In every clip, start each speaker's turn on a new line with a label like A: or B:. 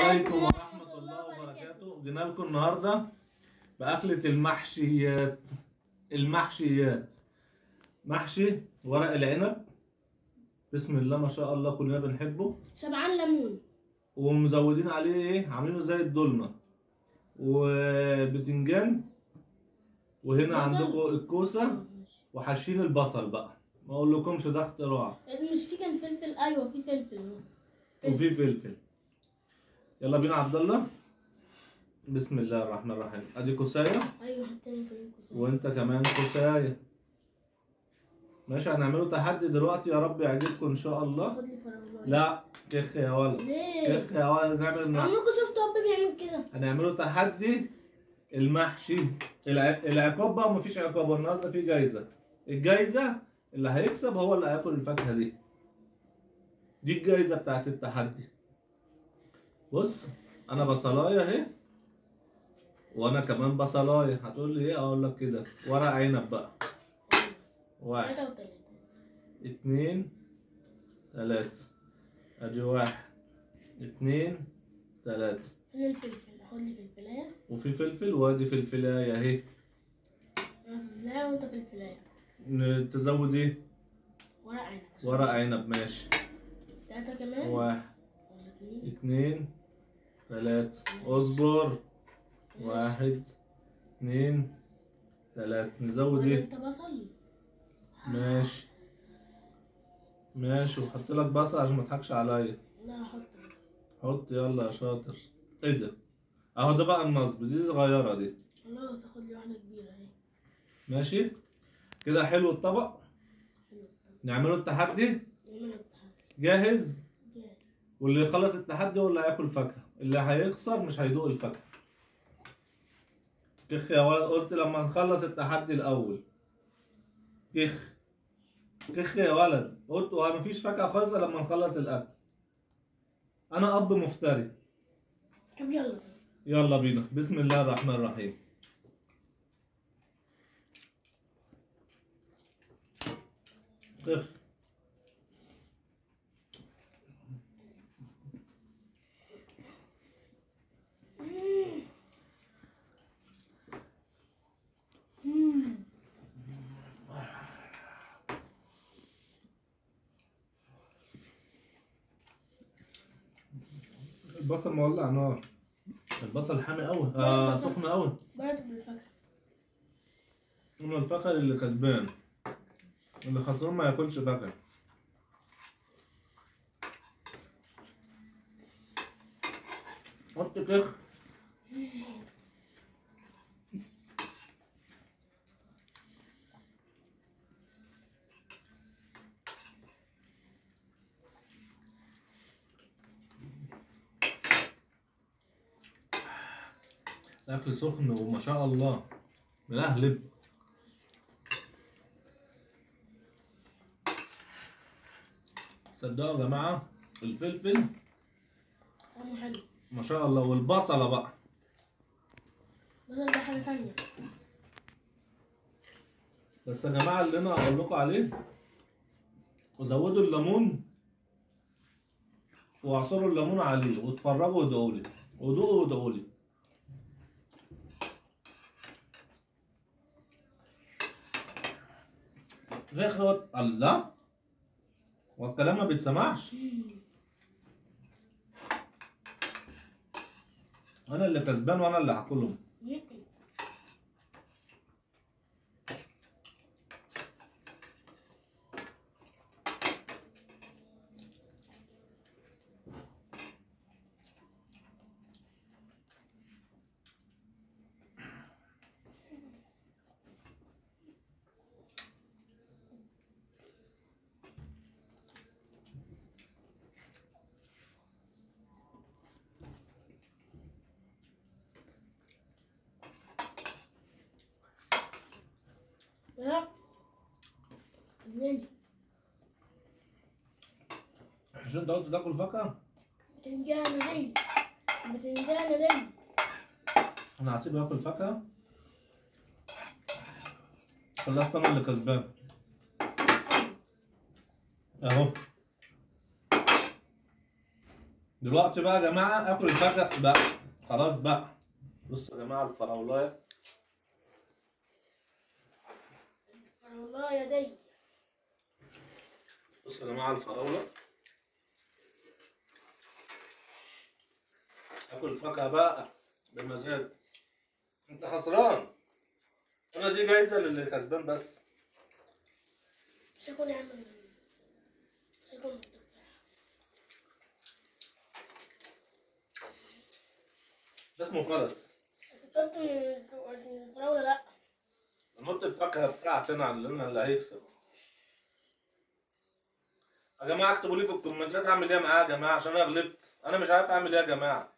A: عليكم ورحمة الله وبركاته جينا لكم النهاردة بأكلة المحشيات المحشيات محشي ورق العنب بسم الله ما شاء الله كلنا بنحبه
B: سبعان ليمون
A: ومزودين عليه ايه عاملينه زي الدولمة وبتنجان وهنا
B: بصل.
A: عندكم الكوسة وحاشين البصل بقى ما اقولكمش ده اختراع
B: مش في كان فلفل ايوه في فلفل
A: وفي فلفل يلا بينا عبد الله بسم الله الرحمن الرحيم ادي كوسايه
B: ايوه حتى انا كمان كوسه
A: وانت كمان كوسايه ماشي هنعمله تحدي دلوقتي يا رب يعجبكم ان شاء الله
B: خد لي فراوله
A: لا كخ يا ولد
B: ليه؟
A: كخ يا ولد نعمل مع...
B: عمكم شفتوا اب بيعمل كده
A: هنعمله تحدي المحشي الع... العقاب بقى مفيش عقاب النهارده في جايزه الجايزه اللي هيكسب هو اللي هياكل الفاكهه دي دي الجايزه بتاعت التحدي بص انا بصلايه اهي وانا كمان بصلايه هتقول لي ايه اقول لك كده ورق عنب بقى واحد
B: ثلاثة وثلاثة
A: اتنين تلاتة ادي واحد اتنين تلاتة
B: فين الفلفل؟ خد لي فلفلاية
A: وفي فلفل وادي فلفلاية اهي
B: لا وانت فلفلاية
A: ن- تزود ايه
B: ورق عنب
A: ورق عنب ماشي
B: ثلاثة كمان
A: واحد
B: ولا اتنين
A: اتنين تلاتة اصبر واحد اتنين تلاتة نزود
B: ولا
A: ايه
B: انت بصل؟
A: ماشي ماشي وحط لك بصل عشان ما تضحكش عليا
B: لا هحط بصل
A: حط يلا يا شاطر ايه ده اهو ده بقى النصب دي صغيرة دي
B: خلاص اخد لي واحدة كبيرة اهي
A: ماشي كده حلو الطبق
B: حلو
A: نعمله التحدي
B: نعمل التحدي
A: جاهز
B: جاهز
A: واللي يخلص التحدي هو اللي هياكل فاكهة اللي هيخسر مش هيدوق الفاكهة كخ يا ولد قلت لما نخلص التحدي الأول كخ كخ يا ولد قلت ومفيش فاكهة خالص إلا لما نخلص الأكل أنا أب مفتري
B: طب يلا طب
A: يلا بينا بسم الله الرحمن الرحيم كخ البصل مولع نار البصل حامي قوي آه سخن قوي
B: برضه بالفاكهة
A: من الفخر اللي كسبان اللي خسران ما ياكلش فاكهة حط كخ الأكل سخن وما شاء الله ملهلب صدقوا يا جماعة الفلفل
B: طعمه حلو
A: ما شاء الله والبصلة بقى
B: بصل ده حاجة تانية
A: بس يا جماعة اللي أنا أقول لكم عليه وزودوا الليمون واعصروا الليمون عليه واتفرجوا وادعوا لي ودوقوا وادعوا لي رخوت الله والكلام ما بيتسمعش انا اللي كسبان وانا اللي هاكلهم
B: لا استناني
A: عشان انت قلت تاكل فاكهه
B: بتنجانة دي بتنجانة دي
A: انا هسيبه ياكل فاكهه خلاص انا اللي كسبان اهو دلوقتي بقى يا جماعه اكل الفاكهه بقى خلاص بقى بصوا يا جماعه الفراولايه
B: والله يا دي
A: بصوا يا جماعه الفراوله اكل الفاكهه بقى بمزاج انت خسران انا دي جايزه للي كسبان بس
B: مش هكون يا عم مش هكون التفاح
A: ده اسمه فرس
B: قلت من الفراولة لا
A: نحط الفاكهه بتاعتي انا اللي انا اللي هيكسب يا جماعه اكتبوا لي في الكومنتات اعمل ايه معاه يا جماعه عشان انا غلبت انا مش عارف اعمل ايه يا جماعه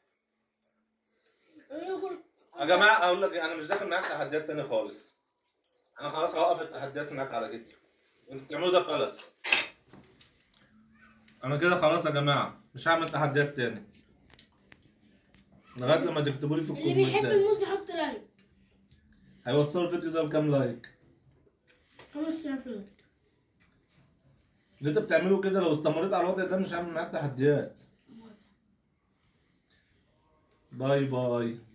A: يا جماعه اقول لك إيه، انا مش داخل معاك تحديات تاني خالص انا خلاص هوقف التحديات معاك على كده انتوا بتعملوا ده فلس انا كده خلاص يا جماعه مش هعمل تحديات تاني لغايه لما تكتبوا لي في
B: اللي بيحب
A: الكومنتات
B: الموز يحط لايك
A: هيوصلوا الفيديو ده بكام لايك
B: خمس آلاف لايك
A: اللي انت بتعمله كده لو استمريت على الوضع ده مش هعمل معاك تحديات باي باي